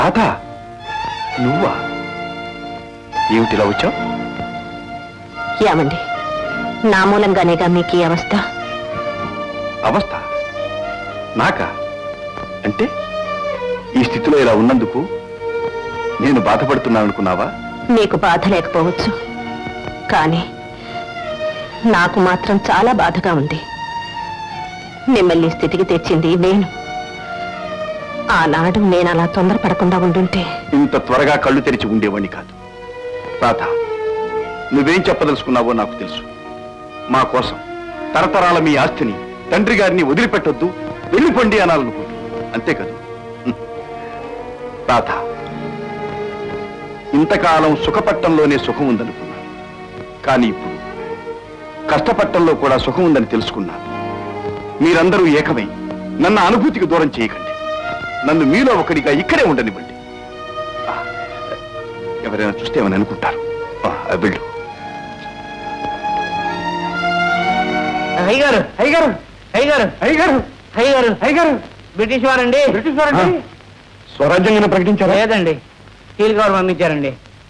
రాధ నువ్వా ఏమిటిలా వచ్చావు ఏమండి నా మూలంగానేగా మీకు ఈ అవస్థ అవస్థ నాకా అంటే ఈ స్థితిలో ఇలా ఉన్నందుకు నేను బాధపడుతున్నాను అనుకున్నావా మీకు బాధ లేకపోవచ్చు కానీ నాకు మాత్రం చాలా బాధగా ఉంది మిమ్మల్ని ఈ స్థితికి తెచ్చింది నేను ఆనాడు నేను అలా తొందరపడకుండా ఉండుంటే ఇంత త్వరగా కళ్ళు తెరిచి ఉండేవాణ్ణి కాదు రాధ నువ్వేం చెప్పదలుచుకున్నావో నాకు తెలుసు మా కోసం తరతరాల మీ ఆస్తిని తండ్రి గారిని వదిలిపెట్టొద్దు వెళ్ళిపోండి అనాలనుకుంటూ అంతే కదా హ్మ్. రాధ ఇంతకాలం సుఖపట్టంలోనే సుఖం ఉందనుకున్నాను కానీ ఇప్పుడు కష్టపట్టంలో కూడా సుఖం ఉందని తెలుసుకున్నాను మీరందరూ ఏకమై నన్ను అనుభూతికి దూరం చేయకండి నన్ను మీలో ఒకరిగా ఇక్కడే ఉండనివ్వండి ఆ, ఎవరైనా చూస్తే ఏమని అనుకుంటారు ఆ, వెళ్ళు అయ్యగారు అయ్యగారు అయ్యగారు అయ్యగారు అయ్యగారు అయ్యగారు బ్రిటిష్ వారండి బ్రిటిష్ వారండి స్వరాజ్యంగా ప్రకటించారా లేదండి స్టీల్ కవర్ పంపించారండి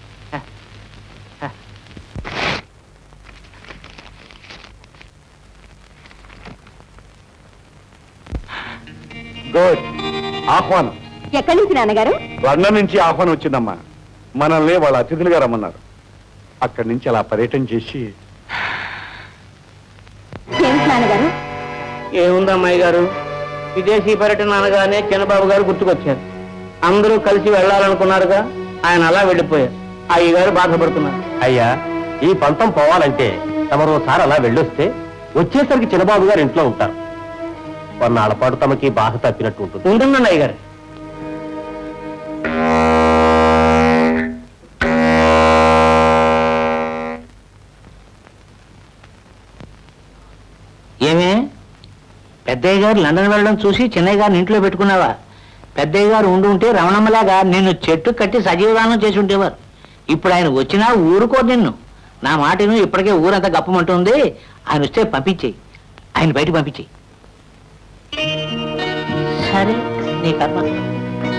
గుడ్ ఆహ్వానం ఎక్కడి నుంచి నాన్నగారు లండన్ నుంచి ఆహ్వానం వచ్చిందమ్మా మనల్ని వాళ్ళ అతిథులుగా రమ్మన్నారు అక్కడి నుంచి అలా పర్యటన చేసి ఏమిటి నాన్నగారు ఏముందమ్మాయి గారు విదేశీ పర్యటన అనగానే చిన్నబాబు గారు గుర్తుకొచ్చారు అందరూ కలిసి వెళ్ళాలనుకున్నారుగా ఆయన అలా వెళ్ళిపోయారు అయ్య గారు బాధపడుతున్నారు అయ్యా ఈ పంతం పోవాలంటే తమరు ఒకసారి అలా వెళ్ళొస్తే వచ్చేసరికి చిన్నబాబు గారు ఇంట్లో ఉంటారు కొన్నాళ్ల పాటు తమకి బాధ తప్పినట్టు ఉంటుంది ఉంటుందండి అయ్య గారు ఏమే పెద్దయ్య గారు లండన్ వెళ్ళడం చూసి చిన్నయ్య గారిని ఇంట్లో పెట్టుకున్నావా పెద్దయ్య గారు ఉండి ఉంటే రమణమ్మలాగా నిన్ను చెట్టు కట్టి సజీవదానం చేసి ఉండేవారు ఇప్పుడు ఆయన వచ్చినా ఊరుకో నిన్ను నా మాటను ఇప్పటికే ఊరంతా గప్పమంటుంది ఆయన వస్తే పంపించేయి ఆయన బయట పంపించేయి సరే నీ కర్మ